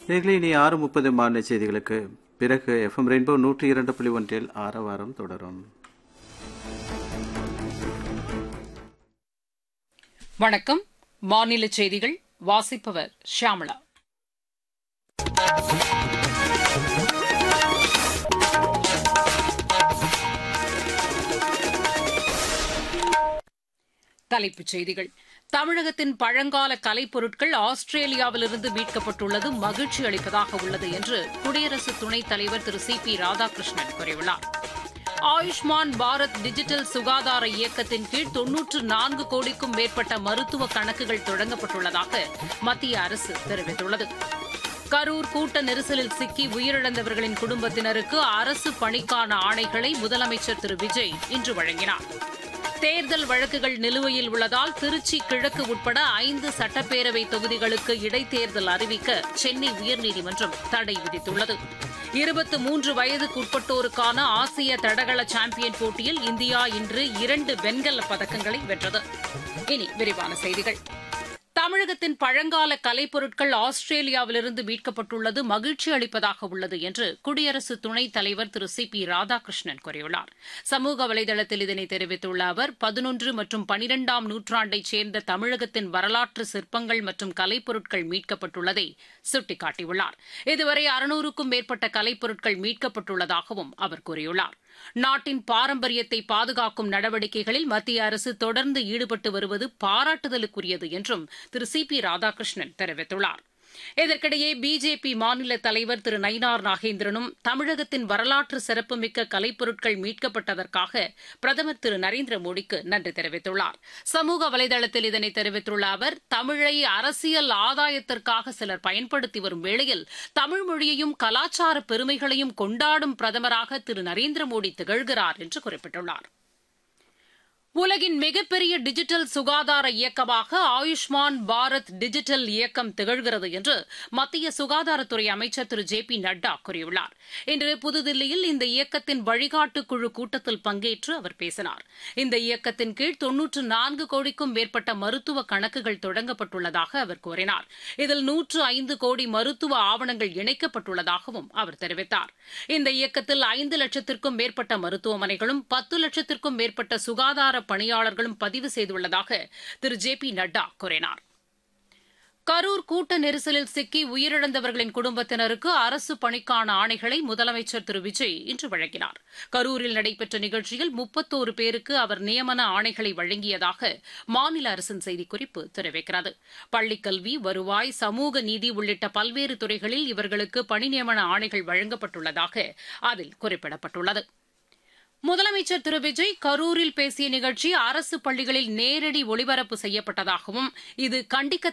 நேர்களே இனி ஆறு முப்பது மாநில செய்திகளுக்கு பிறகு எஃப்எம் ரெயின்போ நூற்றி இரண்டு புள்ளி ஒன்றில் ஆரவாரம் தொடரும் வணக்கம் மாநில செய்திகள் வாசிப்பவர் ஷியாமளா தலைப்புச் செய்திகள் தமிழகத்தின் பழங்கால கலைப்பொருட்கள் ஆஸ்திரேலியாவிலிருந்து மீட்கப்பட்டுள்ளது மகிழ்ச்சி அளிப்பதாக உள்ளது என்று குடியரசு துணைத் தலைவர் திரு சி பி ராதாகிருஷ்ணன் கூறியுள்ளார் ஆயுஷ்மான் பாரத் டிஜிட்டல் சுகாதார இயக்கத்தின் கீழ் தொன்னூற்று நான்கு கோடிக்கும் மேற்பட்ட மருத்துவ கணக்குகள் தொடங்கப்பட்டுள்ளதாக மத்திய அரசு தெரிவித்துள்ளது கரூர் கூட்ட நெரிசலில் சிக்கி உயிரிழந்தவர்களின் குடும்பத்தினருக்கு அரசு பணிக்கான ஆணைகளை முதலமைச்சர் திரு விஜய் இன்று வழங்கினார் தேர்தல் வழக்குகள் நிலுவையில் உள்ளதால் திருச்சி கிழக்கு உட்பட ஐந்து சட்டப்பேரவை தொகுதிகளுக்கு இடைத்தேர்தல் அறிவிக்க சென்னை உயர்நீதிமன்றம் தடை விதித்துள்ளது இருபத்து மூன்று வயதுக்குட்பட்டோருக்கான ஆசிய தடகள சாம்பியன் போட்டியில் இந்தியா இன்று இரண்டு வெண்கல பதக்கங்களை வென்றது இனி விரிவான செய்திகள் தமிழகத்தின் பழங்கால கலைப்பொருட்கள் ஆஸ்திரேலியாவிலிருந்து மீட்கப்பட்டுள்ளது மகிழ்ச்சி அளிப்பதாக உள்ளது என்று குடியரசு துணைத் தலைவர் திரு சி பி ராதாகிருஷ்ணன் கூறியுள்ளார் சமூக வலைதளத்தில் இதனை தெரிவித்துள்ள அவர் பதினொன்று மற்றும் பனிரெண்டாம் நூற்றாண்டைச் சேர்ந்த தமிழகத்தின் வரலாற்று சிற்பங்கள் மற்றும் கலைப்பொருட்கள் மீட்கப்பட்டுள்ளதை சுட்டிக்காட்டியுள்ளார் இதுவரை அறுநூறுக்கும் மேற்பட்ட கலைப்பொருட்கள் மீட்கப்பட்டுள்ளதாகவும் அவர் கூறியுள்ளார் நாட்டின் பாரம்பரியத்தை பாதுகாக்கும் நடவடிக்கைகளில் மத்திய அரசு தொடர்ந்து ஈடுபட்டு வருவது பாராட்டுதலுக்குரியது என்றும் திரு சி பி ராதாகிருஷ்ணன் தெரிவித்துள்ளார் இதற்கிடையே பிஜேபி மாநில தலைவர் திரு நயினார் நாகேந்திரனும் தமிழகத்தின் வரலாற்று சிறப்புமிக்க கலைப்பொருட்கள் மீட்கப்பட்டதற்காக பிரதமர் திரு நரேந்திர மோடிக்கு நன்றி தெரிவித்துள்ளார் சமூக வலைதளத்தில் இதனை தெரிவித்துள்ள அவர் தமிழை அரசியல் ஆதாயத்திற்காக சிலர் பயன்படுத்தி வரும் வேளையில் தமிழ் மொழியையும் கலாச்சார பெருமைகளையும் கொண்டாடும் பிரதமராக திரு நரேந்திர மோடி திகழ்கிறார் என்று குறிப்பிட்டுள்ளார் உலகின் மிகப்பெரிய டிஜிட்டல் சுகாதார இயக்கமாக ஆயுஷ்மான் பாரத் டிஜிட்டல் இயக்கம் திகழ்கிறது என்று மத்திய சுகாதாரத்துறை அமைச்சர் திரு ஜே பி நட்டா கூறியுள்ளார் இன்று புதுதில்லியில் இந்த இயக்கத்தின் வழிகாட்டு குழு கூட்டத்தில் பங்கேற்று அவர் பேசினார் இந்த இயக்கத்தின் கீழ் தொன்னூற்று நான்கு கோடிக்கும் மேற்பட்ட மருத்துவ கணக்குகள் தொடங்கப்பட்டுள்ளதாக அவர் கூறினார் இதில் நூற்று ஐந்து கோடி மருத்துவ ஆவணங்கள் இணைக்கப்பட்டுள்ளதாகவும் அவர் தெரிவித்தார் இந்த இயக்கத்தில் ஐந்து லட்சத்திற்கும் மேற்பட்ட மருத்துவமனைகளும் பத்து லட்சத்திற்கும் மேற்பட்ட சுகாதார பணியாளர்களும் பதிவு செய்துள்ளதாக திரு ஜே பி நட்டா கூறினார் கரூர் கூட்ட நெரிசலில் சிக்கி உயிரிழந்தவர்களின் குடும்பத்தினருக்கு அரசு பணிக்கான ஆணைகளை முதலமைச்சர் திரு விஜய் இன்று வழங்கினார் கரூரில் நடைபெற்ற நிகழ்ச்சியில் முப்பத்தோரு பேருக்கு அவர் நியமன ஆணைகளை வழங்கியதாக மாநில அரசின் செய்திக்குறிப்பு தெரிவிக்கிறது பள்ளிக்கல்வி வருவாய் சமூக நீதி உள்ளிட்ட பல்வேறு துறைகளில் இவர்களுக்கு பணி நியமன ஆணைகள் வழங்கப்பட்டுள்ளதாக அதில் குறிப்பிடப்பட்டுள்ளது முதலமைச்சர் திரு விஜய் கரூரில் பேசிய நிகழ்ச்சி அரசு பள்ளிகளில் நேரடி ஒளிபரப்பு செய்யப்பட்டதாகவும் இது கண்டிக்க